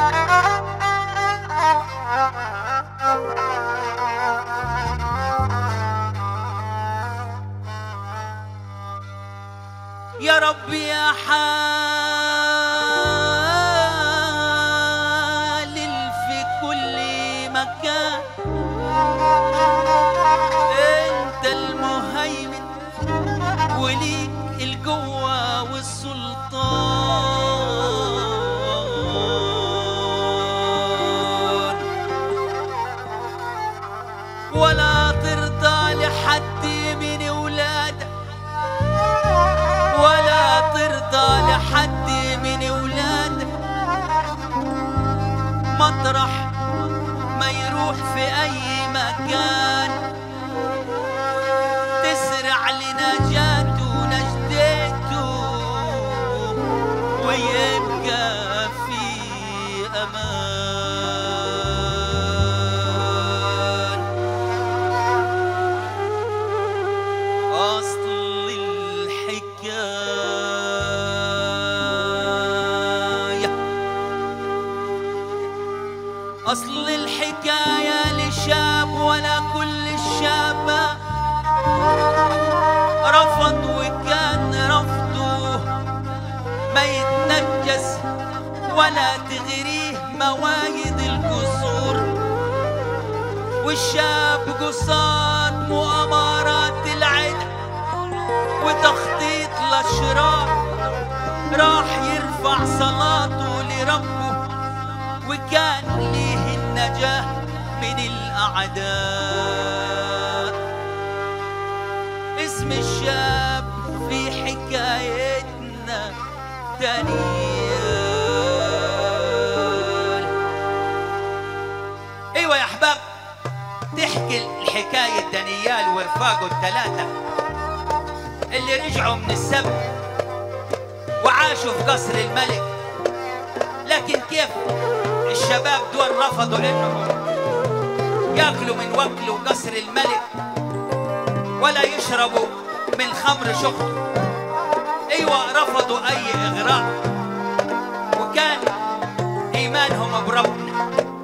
يا رب يا حالل في كل مكان انت المهيمن وليك القوة والسلطان ولا ترضى لحد من ولادك ولا ترضى لحد من ولادك مطرح ما يروح في اي مكان تسرع لنجاته نجدته ويبقى في امان أصل الحكاية أصل الحكاية لشاب ولا كل الشابة رفض وكان رفضه ما يتنجس ولا تغريه موايد القصور والشاب قصاد مؤامرات العدا وتخطيط الأشرار راح يرفع صلاته لربه وكان ليه النجاة من الأعداء اسم الشاب في حكايتنا دانيال ايوه يا احباب تحكي الحكاية دانيال ورفاقه الثلاثة اللي رجعوا من السبت وعاشوا في قصر الملك لكن كيف الشباب دول رفضوا انهم ياكلوا من وكل قصر الملك ولا يشربوا من خمر شخص ايوه رفضوا اي اغراء وكان ايمانهم بربنا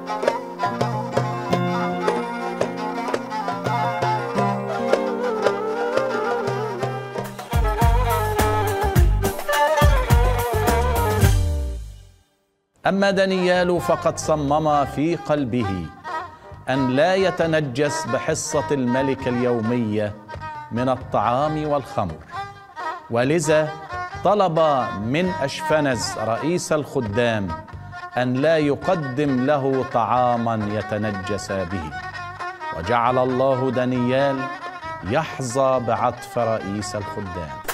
أما دانيال فقد صمم في قلبه أن لا يتنجس بحصة الملك اليومية من الطعام والخمر ولذا طلب من أشفنز رئيس الخدام أن لا يقدم له طعاما يتنجس به وجعل الله دانيال يحظى بعطف رئيس الخدام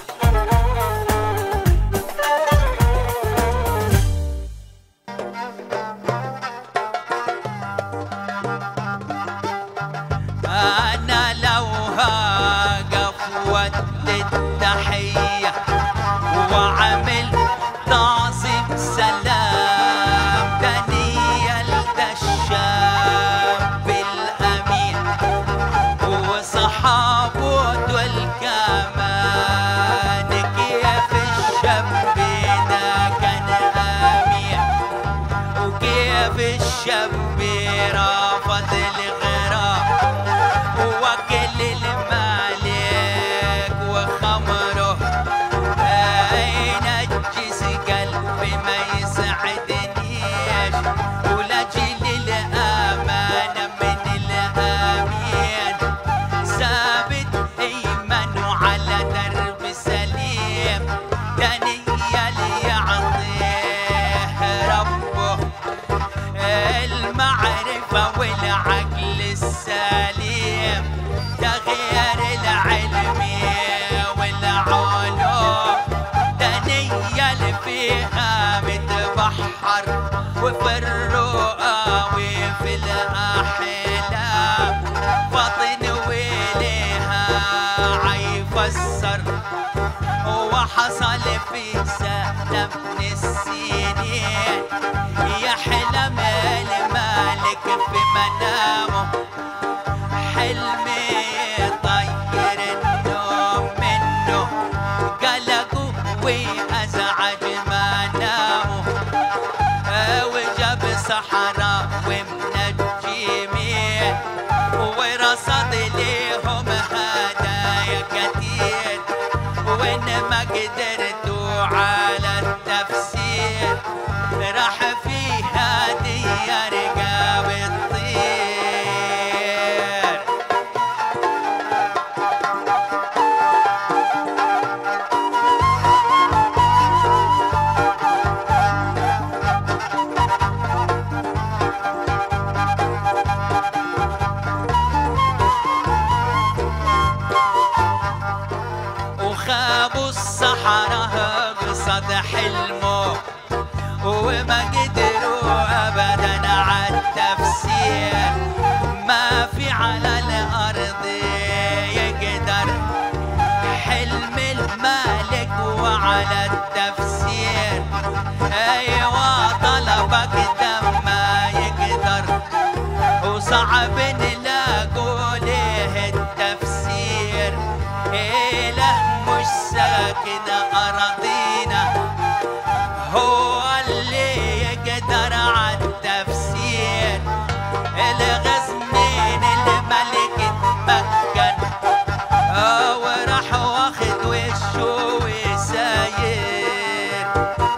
أنا لو هاقف ودي التحية وعمل تعظيم سلام دانيال ده الشاب الأمين وصحابه دول كمان كيف الشاب ده كان أمين وكيف الشاب رافض الغرام وكل المالك وخمره ينجس قلبي ما يسعدنيش ولاجل الأمانة من الأمين ثابت إيمانه على درب سليم دانيال يعطيه ربه المعرفة والعقل السليم تغيير العلم والعلوم دنيا فيها متبحر وفي الرؤى وفي الأحلام فطن وليها عيفسر وحصل في سنة من السنين يحلم المالك في منامه حلم يطير النوم منه قلقه وأزعج منامه وجاب الصحراء ومنجمين ورصد ليهم هدايا كتير وإن ما قدرتوا على التفسير راح فيها ديار رقاب الطير وخابوا الصحراء قصد حلمه وما قدروا ابدا على التفسير ما في على الارض يقدر حلم المالك وعلى التفسير ايوه طلبك دم ما يقدر وصعب نلاقوا له التفسير إله مش ساكن أراضينا هو اللي يقدر على التفسير الغزمين الملك اتمكن آه وراح واخد وشه وساير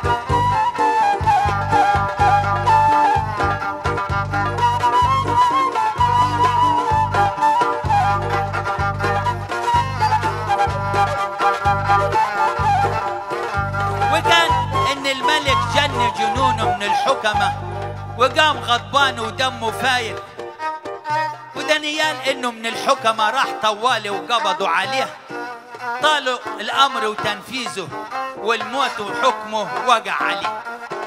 وكان ان الملك جن جنونه من الحكمة وقام غضبان ودمه فاير ودانيال انه من الحكمة راح طوالي وقبضوا عليه طالوا الامر وتنفيذه والموت وحكمه وقع عليه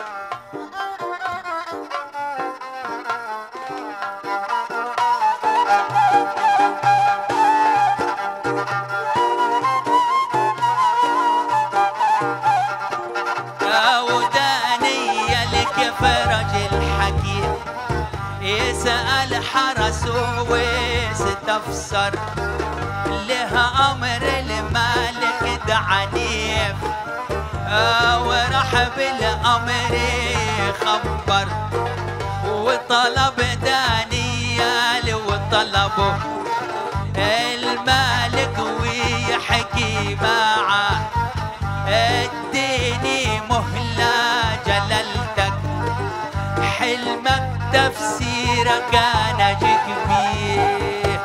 ودانيال كيف رجل حكيم يسأل حرسه ويستفسر لها أمر المالك ده عنيف آه وراح بالأمر يخبر وطلب دانيال وطلبه المالك ويحكي معه اديني مهلة جلالتك حلمك تفسيرك انا جكبيه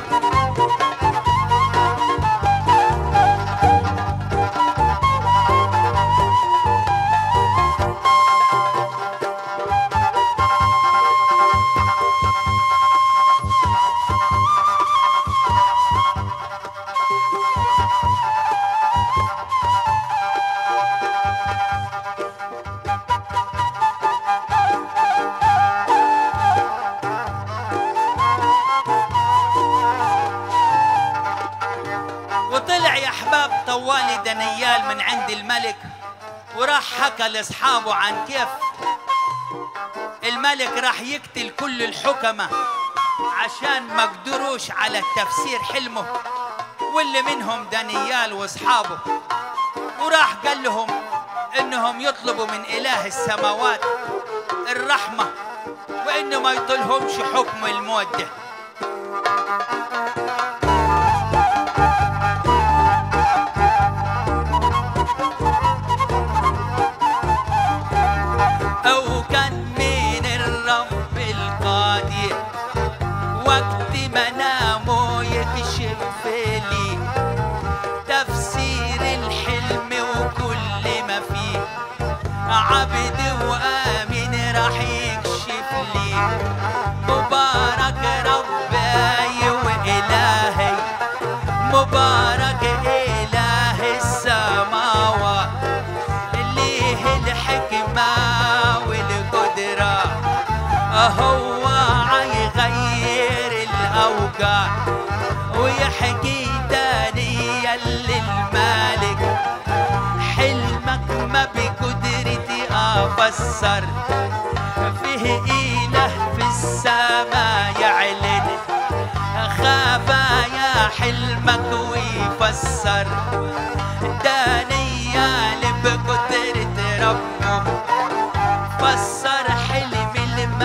وطلع يا احباب طوالي دنيال من عند الملك وراح حكى لاصحابه عن كيف الملك راح يقتل كل الحكمة عشان ما قدروش على التفسير حلمه واللي منهم دانيال واصحابه وراح قال لهم انهم يطلبوا من اله السماوات الرحمة وانه ما يطلهمش حكم الموت ده أو كان من الرب القادر وقت منامه يكشف لي تفسير الحلم وكل ما فيه عبد وآمن راح يكشف لي مبارك ربي وإلهي مبارك إله السماوات ليه الحكمة والقدرة هو عيغير الأوقات ويحكي دانيال للمالك حلمك ما بقدرتي أفسر فيه إله في السماء يعلن خفايا حلمك ويفسر دانيال بقدرة ربه فسر حلم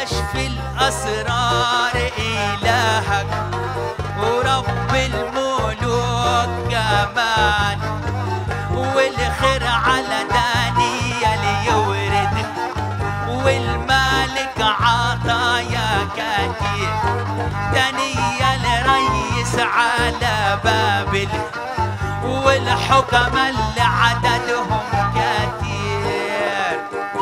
كشف الأسرار إلهك ورب الملوك كمان والخير على دانيال يورد والمالك عطايا كتير دانيال ريس على بابل والحكم اللي عددهم كتير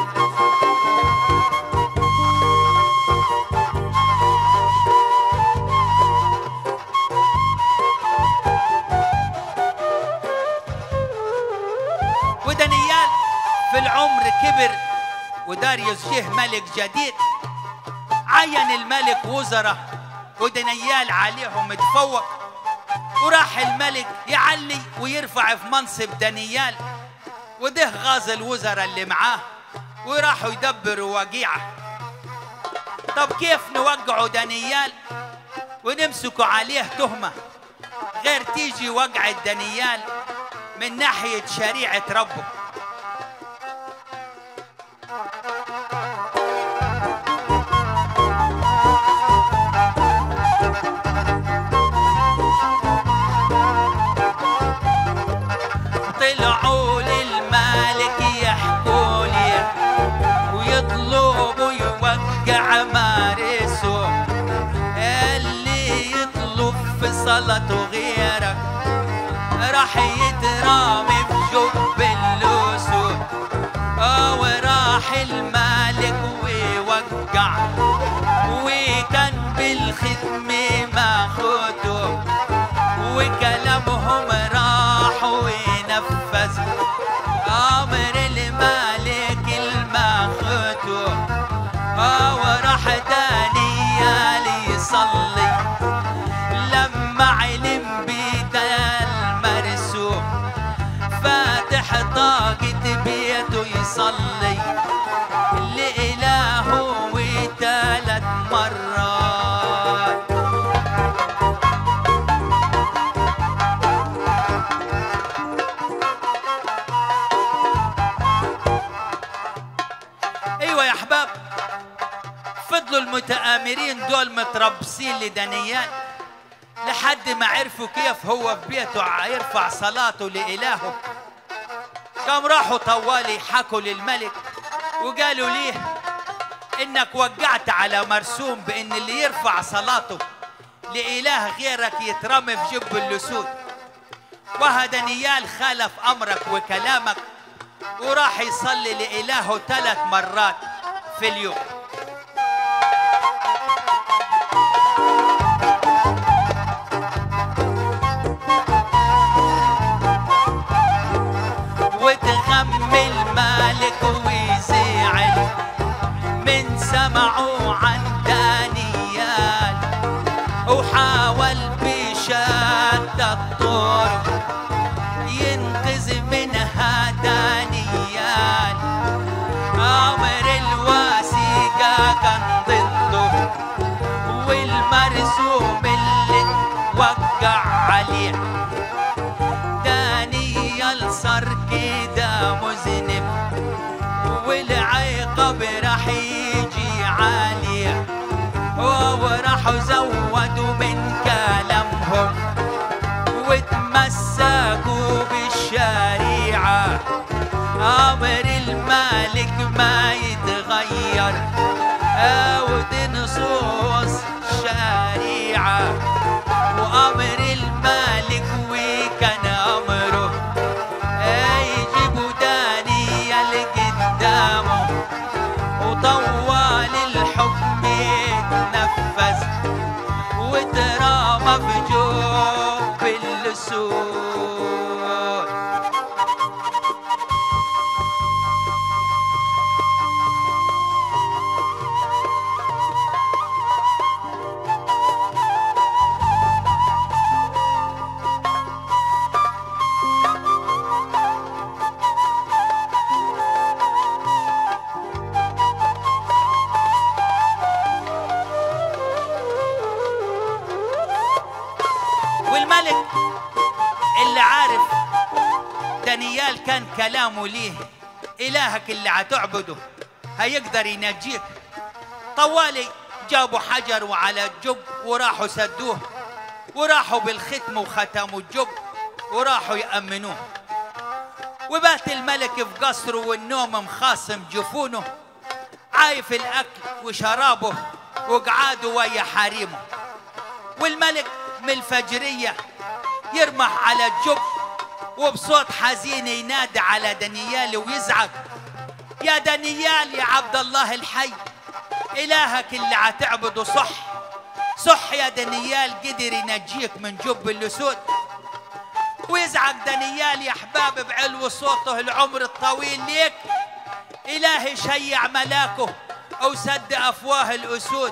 ودانيال في العمر كبر وداريوس جه ملك جديد عين الملك وزراء ودانيال عليهم متفوق وراح الملك يعلي ويرفع في منصب دانيال وده غاز الوزراء اللي معاه وراحوا يدبروا وقيعة طب كيف نوقعوا دانيال ونمسكوا عليه تهمة غير تيجي وقعة دانيال من ناحية شريعة ربه طلعوا للمالك يحكوا لي ويطلبوا يوقع مارسه اللي يطلب في صلاته غيرك راح يترامي في جب اللسود اه وراح المالك ويوقع وكان بالخدمة ماخده وكلامهم راح وينفذ امر المالك الماخده اه وراح دانيال يصلي لما علم بدا المرسوم فاتح طاقة بيته يصلي لإلهه وثلاث مرات ايوه يا احباب فضلوا المتآمرين دول متربصين لدانيال لحد ما عرفوا كيف هو في بيته يرفع صلاته لإلهه قام راحوا طوالي حكوا للملك وقالوا ليه انك وقعت على مرسوم بان اللي يرفع صلاته لإله غيرك يترمي في جب اللسود وهذا نيال خالف امرك وكلامك وراح يصلي لإلهه ثلاث مرات في اليوم وتغم المالك ويزعل من سمعوا عن دانيال وحاول بشتى الطرق ينقذ منها دانيال امر الواسقة كان ضده والمرسوم اللي وقع عليه دانيال صار كده مذنب والعقاب راح يجي عليه وراحوا زودوا من كلامهم وتمسكوا بالشريعة أمر المالك ما يتغير أو دي نصوص شريعة وأمر المالك وكان أمره يجيبوا دانيال قدامه وطوال الحكم يتنفذ وترامى في جوب اللسود والملك اللي عارف دانيال كان كلامه ليه إلهك اللي هتعبده هيقدر ينجيك طوالي جابوا حجر وعلى الجب وراحوا سدوه وراحوا بالختم وختموا الجب وراحوا يأمنوه وبات الملك في قصره والنوم مخاصم جفونه عايف الأكل وشرابه وقعاده ويا حريمه والملك من الفجرية يرمح على الجب وبصوت حزين ينادي على دانيال ويزعق يا دانيال يا عبد الله الحي إلهك اللي عتعبده صح صح يا دانيال قدر ينجيك من جب اللسود ويزعق دانيال يا احباب بعلو صوته العمر الطويل ليك الهي شيع ملاكه او سد افواه الاسود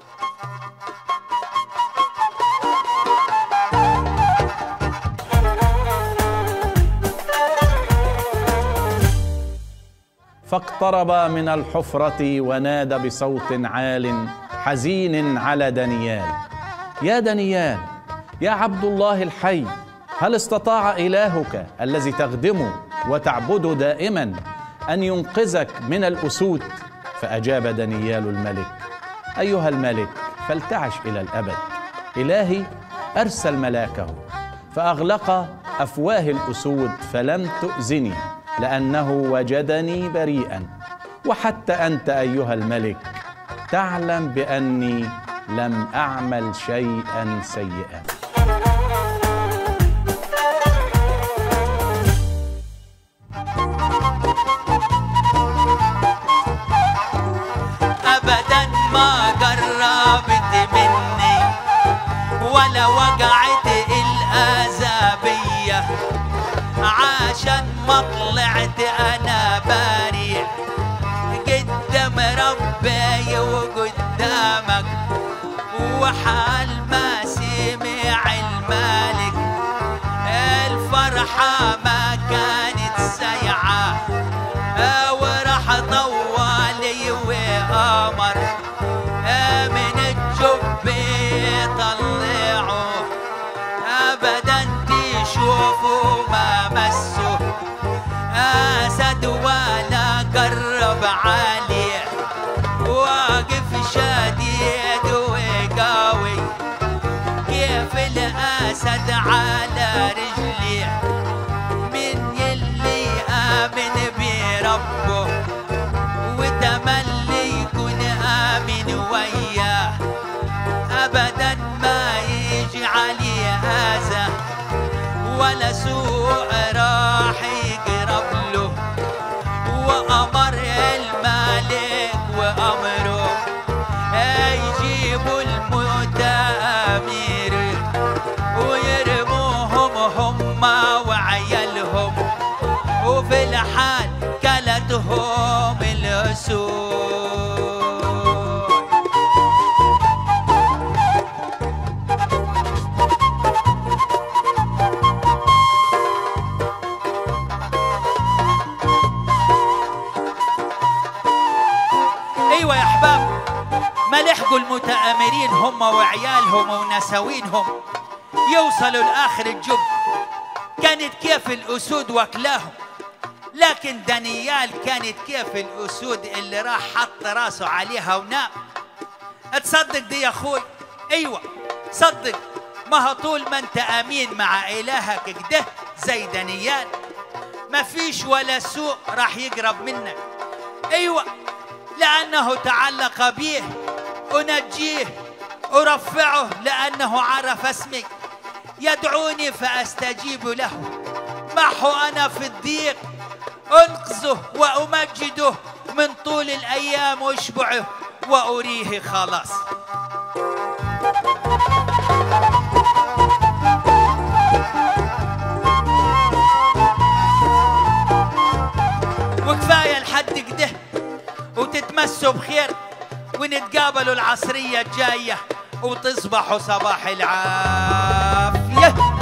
فاقترب من الحفرة ونادى بصوت عال حزين على دانيال يا دانيال يا عبد الله الحي هل استطاع إلهك الذي تخدمه وتعبده دائما أن ينقذك من الأسود فأجاب دانيال الملك أيها الملك فلتعش إلى الأبد إلهي أرسل ملاكه فأغلق أفواه الأسود فلم تؤذني لأنه وجدني بريئا وحتى أنت أيها الملك تعلم بأني لم أعمل شيئا سيئا ابدا ما قربت مني ولا وقعت الازابيه عشان ما طلعت انا باريح قدام ربي وقدامك وحال ما سمع الملك الفرحة ما كانت سيعة وراح طوالي وامر من الجب طلعوا ابدا تشوفوا ما مسوا اسد ولا قرب عليه واقف شديد وقوي كيف الاسد على رجليه من يلي امن بربه وتملي يكون امن وياه ابدا ما يجي عليه اذى ولا سوء راح يقرب له وامر الملك وامره يجيبوا المتامر ويرموهم هم وعيالهم وفي الحال كلتهم الاسود ايوه يا احباب ما لحقوا المتآمرين هم وعيالهم ونساوينهم يوصلوا لاخر الجب كانت كيف الاسود واكلاهم لكن دانيال كانت كيف الاسود اللي راح حط راسه عليها ونام تصدق دي يا اخوي ايوه صدق ما هو طول ما انت امين مع الهك كده زي دانيال ما فيش ولا سوء راح يقرب منك ايوه لانه تعلق به انجيه ارفعه لانه عرف اسمك يدعوني فاستجيب له محو انا في الضيق انقذه وامجده من طول الايام واشبعه واريه خلاص وكفايه لحد كده وتتمسوا بخير ونتقابلوا العصريه الجايه وتصبحوا صباح العافيه